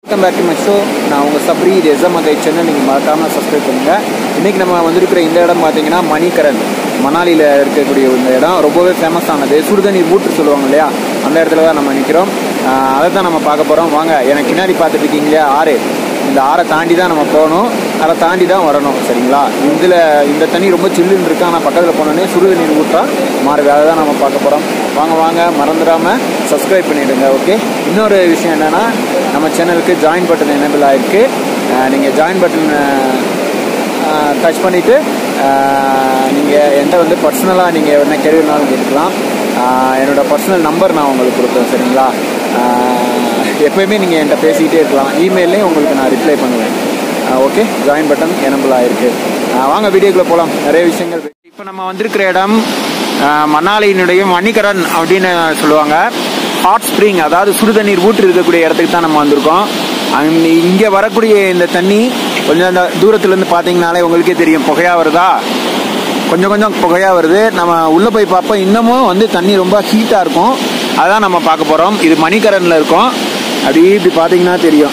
welcome back to my show நான் உங்கள் சப்ரி இது எஸ்எம்ஐ சேனல் நீங்கள் மறக்காமல் சப்ஸ்கிரைப் பண்ணுங்கள் இன்றைக்கி நம்ம வந்திருக்கிற இந்த இடம் பார்த்தீங்கன்னா மணிகரன் மணாலியில் இருக்கக்கூடிய இந்த இடம் ரொம்பவே ஃபேமஸ் ஆனது சுடுதண்ணீர் ஊற்று சொல்லுவாங்க இல்லையா அந்த இடத்துல தான் நம்ம நிற்கிறோம் அதை தான் நம்ம பார்க்க போகிறோம் வாங்க எனக்கு பின்னாடி பார்த்துட்டு இருக்கீங்க இல்லையா ஆறு இந்த ஆறை தாண்டி தான் நம்ம போகணும் அதை தாண்டி தான் வரணும் சரிங்களா இதில் இந்த தண்ணி ரொம்ப சில்லுன்னு இருக்கு ஆனால் பக்கத்தில் போனோடனே சுடுதண்ணீர் ஊற்றா மாறுது அதை தான் நம்ம பார்க்க போகிறோம் வாங்க வாங்க மறந்துடாமல் சப்ஸ்கிரைப் பண்ணிவிடுங்க ஓகே இன்னொரு விஷயம் என்னென்னா நம்ம சேனலுக்கு ஜாயின் பட்டன் எனேபிள் ஆகிருக்கு நீங்கள் ஜாயின் பட்டன் டச் பண்ணிவிட்டு நீங்கள் என்கிட்ட வந்து பர்சனலாக நீங்கள் என்ன கேள்வினாலும் கேட்டுக்கலாம் ஆஹ் என்னோட பர்சனல் நம்பர் நான் உங்களுக்கு கொடுத்தேன் சரிங்களா ஆஹ் எப்பயுமே நீங்கள் என்கிட்ட பேசிக்கிட்டே இருக்கலாம் இமெயிலையும் உங்களுக்கு நான் ரிப்ளை பண்ணுவேன் ஓகே ஜாயின் பட்டன் எனபிள் ஆகிருக்கு வாங்க வீடியோக்குள்ளே போகலாம் நிறைய விஷயங்கள் இப்போ நம்ம வந்திருக்கிற இடம் ஆஹ் மணாலியினுடைய மணிகரன் அப்படின்னு சொல்லுவாங்க ஹாட் ஸ்ப்ரிங் அதாவது சுடுதண்ணீர் ஊற்று இருக்கக்கூடிய இடத்துக்கு தான் நம்ம வந்திருக்கோம் அங்க இங்கே வரக்கூடிய இந்த தண்ணி கொஞ்சம் அந்த தூரத்துலேருந்து பார்த்தீங்கனாலே உங்களுக்கே தெரியும் புகையாக வருதா கொஞ்சம் கொஞ்சம் புகையாக வருது நம்ம உள்ளே போய் பார்ப்போம் இன்னமும் வந்து தண்ணி ரொம்ப ஹீட்டாக இருக்கும் அதான் நம்ம பார்க்க போகிறோம் இது மணிகரனில் இருக்கும் அப்படி இப்படி பார்த்தீங்கன்னா தெரியும்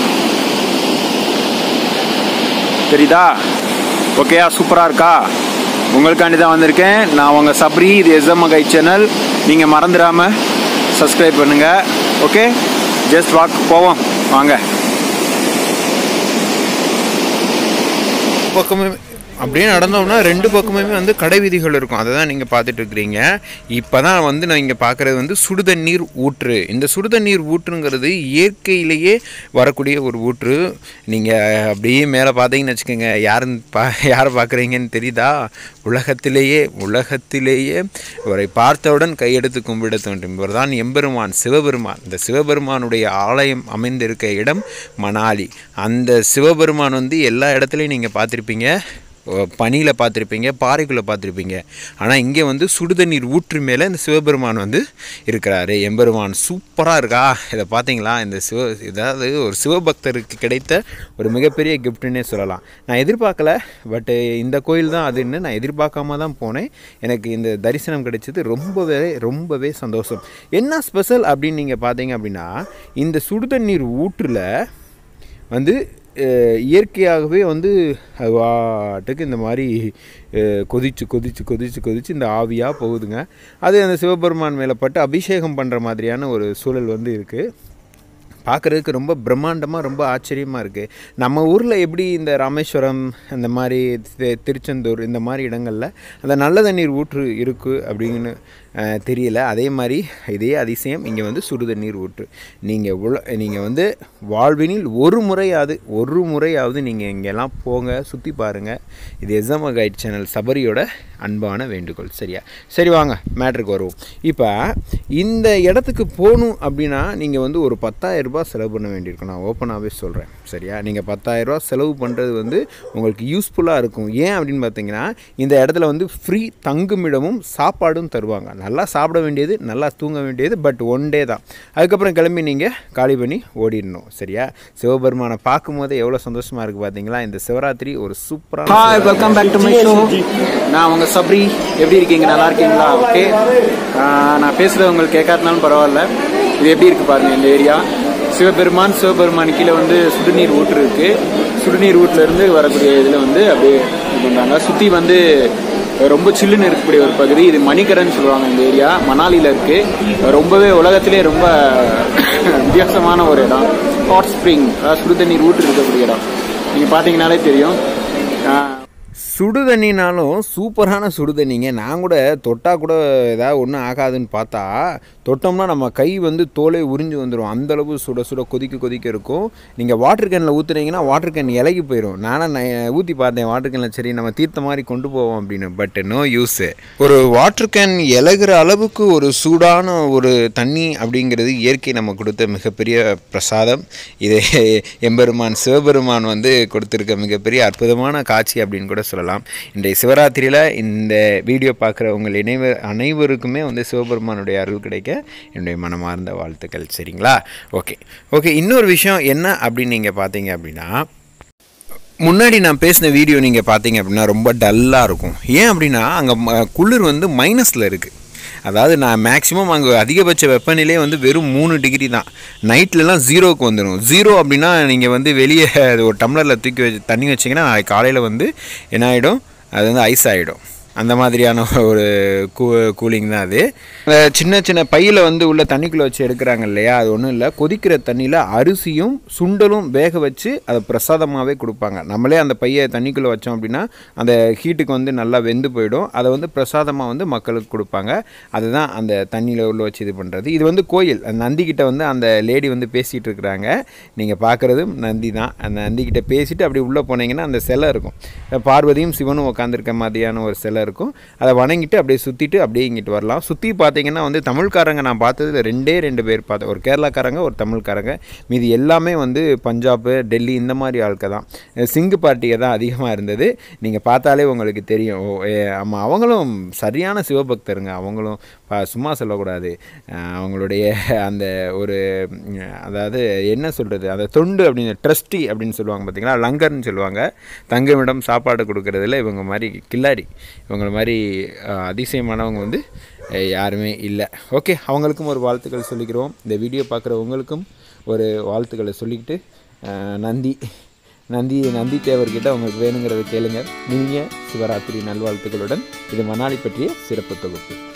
தெரியுதா ஓகேயா சூப்பராக இருக்கா உங்களுக்காண்டி தான் வந்திருக்கேன் நான் உங்கள் சப்ரி இது எஸ்எம் கை சேனல் நீங்கள் மறந்துடாமல் சப்ஸ்கிரைப் பண்ணுங்கள் ஓகே ஜஸ்ட் வாக் போவோம் வாங்க பக்கமே அப்படியே நடந்தோம்னா ரெண்டு பக்கமுமே வந்து கடை வீதிகள் இருக்கும் அதை தான் நீங்கள் பார்த்துட்டு இருக்கிறீங்க இப்போ தான் வந்து நான் இங்கே பார்க்குறது வந்து சுடுதண்ணீர் ஊற்று இந்த சுடுதண்ணீர் ஊற்றுங்கிறது இயற்கையிலேயே வரக்கூடிய ஒரு ஊற்று நீங்கள் அப்படியே மேலே பார்த்தீங்கன்னு வச்சுக்கோங்க யாருன்னு பா யாரை பார்க்குறீங்கன்னு தெரியுதா உலகத்திலேயே உலகத்திலேயே இவரை பார்த்தவுடன் கையெடுத்து கும்பிட தோன்றும் இவர் தான் எம்பெருமான் சிவபெருமான் இந்த சிவபெருமானுடைய ஆலயம் அமைந்திருக்க இடம் மணாலி அந்த சிவபெருமான் வந்து எல்லா இடத்துலையும் நீங்கள் பார்த்துருப்பீங்க பனியில் பார்த்துருப்பீங்க பாறைக்குள்ளே பார்த்துருப்பீங்க ஆனால் இங்கே வந்து சுடுதண்ணீர் ஊற்று மேலே இந்த சிவபெருமான் வந்து இருக்கிறாரு எம்பெருமான் சூப்பராக இருக்கா இதை பார்த்தீங்களா இந்த சிவ இதாவது ஒரு சிவபக்தருக்கு கிடைத்த ஒரு மிகப்பெரிய கிஃப்ட்டுன்னே சொல்லலாம் நான் எதிர்பார்க்கல பட்டு இந்த கோயில் தான் அதுன்னு நான் எதிர்பார்க்காம தான் போனேன் எனக்கு இந்த தரிசனம் கிடைச்சது ரொம்பவே ரொம்பவே சந்தோஷம் என்ன ஸ்பெஷல் அப்படின்னு நீங்கள் பார்த்தீங்க அப்படின்னா இந்த சுடுதண்ணீர் ஊற்றில் வந்து அஹ், இயற்கையாகவே வந்து அது வாட்டுக்கு இந்த மாதிரி அஹ், கொதிச்சு கொதிச்சு கொதிச்சு கொதிச்சு இந்த ஆவியாக போகுதுங்க அது அந்த சிவபெருமான் மேலே பட்டு அபிஷேகம் பண்ணுற மாதிரியான ஒரு சூழல் வந்து இருக்குது பார்க்குறதுக்கு ரொம்ப பிரம்மாண்டமாக ரொம்ப ஆச்சரியமாக இருக்குது நம்ம ஊரில் எப்படி இந்த ராமேஸ்வரம் அந்த மாதிரி தி- திருச்செந்தூர் இந்த மாதிரி இடங்களில் அந்த நல்ல தண்ணீர் ஊற்று இருக்குது அப்படின்னு அஹ், தெரியல அதே மாதிரி இதே அதிசயம் இங்கே வந்து சுடுதண்ணீர் ஊற்று நீங்கள் உல நீங்கள் வந்து வாழ்வினில் ஒரு முறையாவது ஒரு முறையாவது நீங்கள் இங்கெல்லாம் போங்க சுற்றி பாருங்கள் இது எஸ்எம் கைட் சேனல் சபரியோட அன்பான வேண்டுகோள் சரியா சரி வாங்க மேட்ருக்கு வருவோம் இப்போ இந்த இடத்துக்கு போகணும் அப்படின்னா நீங்கள் வந்து ஒரு 10000 ரூபாய் செலவு பண்ண வேண்டியிருக்கும் நான் ஓப்பனாகவே சொல்கிறேன் சரியா நீங்கள் 10000 ரூபாய் செலவு பண்ணுறது வந்து உங்களுக்கு யூஸ்ஃபுல்லாக இருக்கும் ஏன் அப்படின்னு பார்த்தீங்கன்னா இந்த இடத்துல வந்து ஃப்ரீ தங்குமிடமும் சாப்பாடும் தருவாங்க நல்லா சாப்பிட வேண்டியது நல்லா தூங்க வேண்டியது பட் ஒன் டே தான் அதுக்கப்புறம் கிளம்பி நீங்கள் காலி பண்ணி ஓடிடணும் சரியா சிவபெருமானை பார்க்கும்போது எவ்வளோ சந்தோஷமாக இருக்குது பார்த்தீங்களா இந்த சிவராத்திரி ஒரு சூப்பரான hi welcome back to my show நான் உங்கள் சப்ரி எப்படி இருக்கீங்க நல்லா இருக்கீங்களா ஓகே நான் பேசுகிறது உங்களுக்கு கேட்காதனாலும் பரவாயில்ல இது எப்படி இருக்கு பாருங்க இந்த ஏரியா சிவபெருமான் சிவபெருமான் கீழே வந்து சுடுநீர் ஊற்று இருக்கு சுடுநீர் ஊற்றுல இருந்து வரக்கூடிய இதில் வந்து அப்படியே இது பண்றாங்க சுற்றி வந்து ரொம்ப சில்லுன்னு இருக்கக்கூடிய ஒரு பகுதி இது மணிகரன் சொல்லுவாங்க இந்த ஏரியா மணாலியில் இருக்கு ரொம்பவே உலகத்திலே ரொம்ப வித்தியாசமான ஒரு இடம் ஹாட் ஸ்ப்ரிங் அதாவது சுடுதண்ணீர் ஊற்று இருக்கக்கூடிய இடம் நீங்கள் பார்த்தீங்கனாலே தெரியும் ஆஹ் சுடுதண்ணினாலும் சூப்பரான சுடுதண்ணிங்க நான் கூட தொட்டால் கூட ஏதாவது ஒன்றும் ஆகாதுன்னு பார்த்தா தொட்டோம்னா நம்ம கை வந்து தோலே உறிஞ்சு வந்துடும் அந்தளவு சுட சுட கொதிக்க கொதிக்க இருக்கும் நீங்கள் வாட்டர் கேனில் ஊற்றுனீங்கன்னா வாட்டர் கேன் இலகி போயிடும் நானும் நான் ஊற்றி பார்த்தேன் வாட்டர் கேனில் சரி நம்ம தீர்த்த மாதிரி கொண்டு போவோம் அப்படின்னு பட் நோ யூஸு ஒரு வாட்டர் கேன் இலகுற அளவுக்கு ஒரு சூடான ஒரு தண்ணி அப்படிங்கிறது இயற்கை நம்ம கொடுத்த மிகப்பெரிய பிரசாதம் இது எம்பெருமான் சிவபெருமான் வந்து கொடுத்துருக்க மிகப்பெரிய அற்புதமான காட்சி அப்படின்னு கூட சொல்லலாம் இன்றைய சிவராத்திரியில் இந்த வீடியோ பார்க்குற உங்கள் இணைவ அனைவருக்குமே வந்து சிவபெருமானுடைய அருள் கிடைக்க என்னுடைய மனமார்ந்த வாழ்த்துக்கள் சரிங்களா ஓகே ஓகே இன்னொரு விஷயம் என்ன அப்படின்னு நீங்கள் பார்த்தீங்க அப்படின்னா முன்னாடி நான் பேசின வீடியோ நீங்கள் பார்த்தீங்க அப்படின்னா ரொம்ப டல்லாக இருக்கும் ஏன் அப்படின்னா அங்கே குளிர் வந்து மைனஸில் இருக்குது அதாவது நான் மேக்ஸிமம் அங்கே அதிகபட்ச வெப்பநிலை வந்து வெறும் மூணு டிகிரி தான் நைட்லலாம் ஜீரோவுக்கு வந்துடும் ஜீரோ அப்படின்னா நீங்கள் வந்து வெளியே ஒரு டம்ளரில் தூக்கி வச்சு தண்ணி வச்சிங்கன்னா நாளைக்கு காலையில் வந்து என்ன ஆகிடும் அது வந்து ஐஸ் ஆகிடும் அந்த மாதிரியான ஒரு கூ கூலிங் தான் அது அந்த சின்ன சின்ன பையில் வந்து உள்ள தண்ணிக்குள்ளே வச்சு எடுக்கிறாங்க இல்லையா அது ஒன்றும் இல்லை கொதிக்கிற தண்ணியில் அரிசியும் சுண்டலும் வேக வச்சு அதை பிரசாதமாகவே கொடுப்பாங்க நம்மளே அந்த பையை தண்ணிக்குள்ளே வச்சோம் அப்படின்னா அந்த ஹீட்டுக்கு வந்து நல்லா வெந்து போயிடும் அதை வந்து பிரசாதமாக வந்து மக்களுக்கு கொடுப்பாங்க அதுதான் அந்த தண்ணியில் உள்ள வச்சு இது பண்ணுறது இது வந்து கோயில் அந்த நந்திக்கிட்ட வந்து அந்த லேடி வந்து பேசிகிட்டு இருக்கிறாங்க நீங்கள் பார்க்குறது நந்தி தான் அந்த நந்திக்கிட்ட பேசிட்டு அப்படி உள்ளே போனீங்கன்னா அந்த சிலை இருக்கும் பார்வதியும் சிவனும் உட்காந்துருக்க மாதிரியான ஒரு சிலை இருக்கும் அதை வணங்கிட்டு அப்படியே சுற்றிட்டு அப்படியே இங்கிட்டு வரலாம் சுற்றி பார்த்தீங்கன்னா வந்து தமிழ்காரங்க நான் பார்த்தது ரெண்டே ரெண்டு பேர் பார்த்தேன் ஒரு கேரளாக்காரங்க ஒரு தமிழ்காரங்க மீதி எல்லாமே வந்து பஞ்சாப் டெல்லி இந்த மாதிரி ஆட்கள் தான் சிங்கு பார்ட்டியை தான் அதிகமாக இருந்தது நீங்கள் பார்த்தாலே உங்களுக்கு தெரியும் ஓ ஆமாம் அவங்களும் சரியான சிவபக்தருங்க அவங்களும் ப- சும்மா சொல்லக்கூடாது அஹ் அவங்களுடைய அந்த ஒரு ம், அதாவது என்ன சொல்கிறது அந்த தொண்டு அப்படின்னு ட்ரஸ்டி அப்படின்னு சொல்லுவாங்க பார்த்தீங்களா லங்கர்னு சொல்லுவாங்க தங்குமிடம் சாப்பாடு கொடுக்கறதுல இவங்க மாதிரி கில்லாடி இவங்கள மாதிரி அஹ், அதிசயமானவங்க வந்து அஹ், யாருமே இல்லை ஓகே அவங்களுக்கும் ஒரு வாழ்த்துக்கள் சொல்லிக்கிறோம் இந்த வீடியோ பார்க்குற உங்களுக்கும் ஒரு வாழ்த்துக்களை சொல்லிக்கிட்டு அஹ், நந்தி நந்தி நந்தி தேவர்கிட்ட உங்களுக்கு வேணுங்கிறத கேளுங்க நீங்கள் சிவராத்திரி நல்வாழ்த்துக்களுடன் இது மணாலி பற்றிய சிறப்பு தொகுப்பு